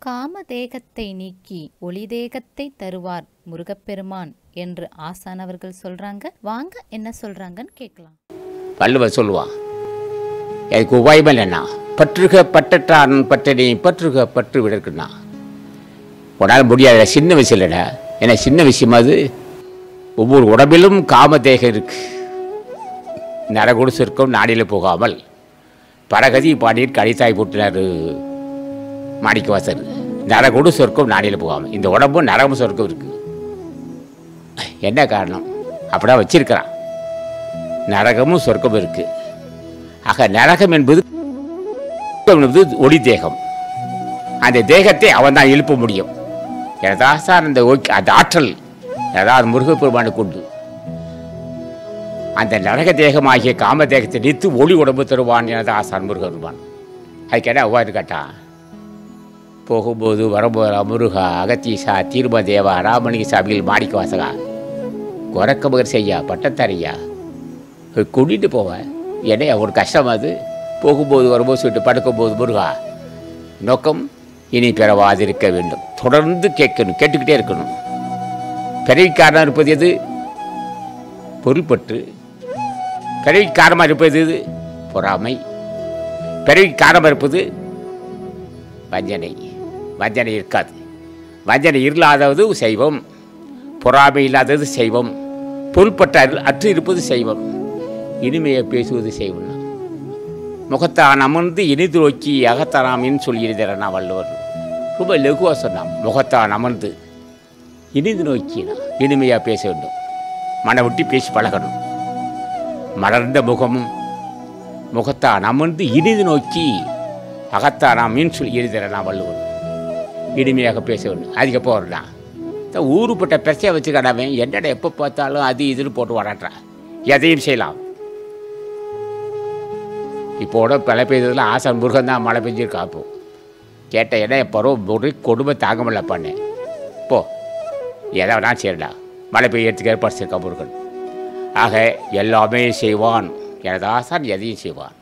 காம தேகத்தை நீக்கி ஒளி தேகத்தை தருவார் முருகப்பெருமான் என்று ஆசான் அவர்கள் சொல்றாங்க வாங்க என்ன சொல்றாங்கன்னு கேட்கலாம் வள்ளுவர் சொல்லுவான் அதுக்கு உபாயம் இல்லைண்ணா பற்றுக பற்றற்றான் பற்றனை பற்றுக பற்று விடற்குண்ணா உன்னால் முடியாத சின்ன விஷயம் இல்லைடா ஏன்னா சின்ன விஷயம் அது ஒவ்வொரு உடம்பிலும் காமதேகம் இருக்கு நரகுடு சொர்க்கம் நாடியில் போகாமல் பரகதி பாடியில் கடித்தாய் போட்டினார் மாணிக்கவாசர் நரகுடு சொர்க்கம் நாடியில் போகாமல் இந்த உடம்பும் நரகம் சொர்க்கம் இருக்கு என்ன காரணம் அப்படிதான் வச்சிருக்கிறான் நரகமும் சொர்க்கம் இருக்கு ஆக நரகம் என்பது என்பது ஒளி தேகம் அந்த தேகத்தை அவன் தான் எழுப்ப முடியும் ஏதாசார் அந்த ஓகே அந்த ஆற்றல் ஏதாவது முருகப்பெருமானுக்கு உண்டு அந்த நரக தேகமாகிய காம தேகத்தை நிறுத்து ஒளி உடம்பு தருவான் எனது ஆசான் முருகருமான் அதுக்கு என்ன அவ்வாறு கேட்டான் போகும்போது வரும்போது முருகா அகத்தீசா தீர்ம தேவா ராமணிக சாமிகள் மாணிக்க வாசகா குரக்கமகர் செய்யா பட்டத்தாரியா போய் கூட்டிகிட்டு போவேன் ஏன்னா ஒரு கஷ்டம் அது போகும்போது வரும்போது சொல்லிட்டு படுக்கும்போது முருகா நோக்கம் இனி பிறவாதிருக்க வேண்டும் தொடர்ந்து கேட்கணும் கேட்டுக்கிட்டே இருக்கணும் பிறவிக்காரணம் இருப்பது எது பொருள்பற்று பிறவி காரணமாக இருப்பது எது பொறாமை பிறவி காரணமாக இருப்பது வஞ்சனை வஞ்சனை இருக்காது வஞ்சனை இல்லாதது செய்வம் பொறாமை இல்லாதது செய்வம் பொருள்பட்ட அரு- அற்று இருப்பது செய்வம் இனிமையை பேசுவது செய்வம் முகத்தான் அமர்ந்து இனிது நோக்கி அகத்தனாமின்னு சொல்லியிருந்தேன் வள்ளுவர் ரொம்ப லகுவாக சொன்னான் முகத்தான் அமர்ந்து இனிது நோக்கினா இனிமையாக பேச வேண்டும் மன விட்டு பேசி பழகணும் மலர்ந்த முகமும் முகத்தான் அமர்ந்து இனிது நோக்கி அகத்தானாமின்னு சொல்லி எழுதுறேன் வள்ளுவர் இனிமையாக பேச வேண்டும் அதுக்கு போகிறேன் இந்த ஊருப்பட்ட பிரச்சனை வச்சுக்கடாமே என்னடா எப்போ பார்த்தாலும் அது இதுன்னு போட்டு வராட்டான் எதையும் செய்யலாம் இப்போட மழை பெய்ததில் ஆசான் முருகன் தான் மழை பெஞ்சிருக்கா அப்போ கேட்ட இடம் எப்போ ஒரு கொடுமை தாங்க முடியல பண்ணேன் போ எதை வேணா செய்யடா மழை பெய்யறதுக்கு ஏற்பாடு முருகன் ஆக எல்லாமே செய்வான் எனது ஆசான் எதையும் செய்வான்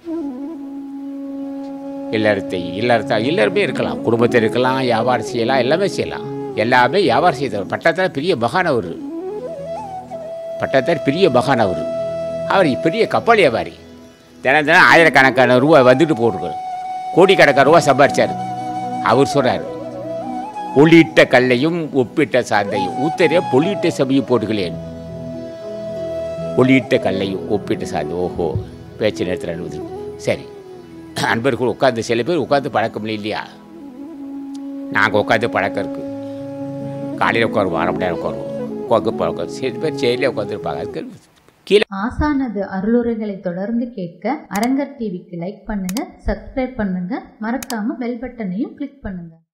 இல்லறத்தை இல்லறத்தை இல்லறமே இருக்கலாம் குடும்பத்தில் இருக்கலாம் வியாபாரம் செய்யலாம் எல்லாமே செய்யலாம் எல்லாமே வியாபாரம் செய்தவர் பட்டத்தில் பெரிய மகான் அவர் பட்டத்தில் பெரிய மகான் அவர் அவர் பெரிய கப்பல் வியாபாரி தினம் தினம் ஆயிரக்கணக்கான ரூபா வந்துட்டு போட்டுருக்காரு கோடிக்கணக்கான ரூபா சம்பாரிச்சார் அவர் சொல்கிறார் ஒளியிட்ட கல்லையும் ஒப்பிட்ட சாந்தையும் ஊத்தரே பொலியிட்ட சபையும் போட்டுகளேன் ஒளியிட்ட கல்லையும் ஒப்பிட்ட சாந்தை ஓஹோ பேச்சு நேரத்தில் அனுமதி சரி அன்பர்கள் உட்காந்து சில பேர் உட்காந்து பழக்கம் இல்லை இல்லையா நாங்கள் உட்காந்து பழக்கம் இருக்கு காலையில் உட்காருவோம் அரை மணி நேரம் உட்காருவோம் உட்காந்து பழக்கம் சில பேர் செயலில் உட்காந்துருப்பாங்க அதுக்கு கீழே ஆசானது அருளுரைகளை தொடர்ந்து கேட்க அரங்கர் டிவிக்கு லைக் பண்ணுங்க சப்ஸ்கிரைப் பண்ணுங்க மறக்காம பெல் பட்டனையும் கிளிக் பண்ணுங்க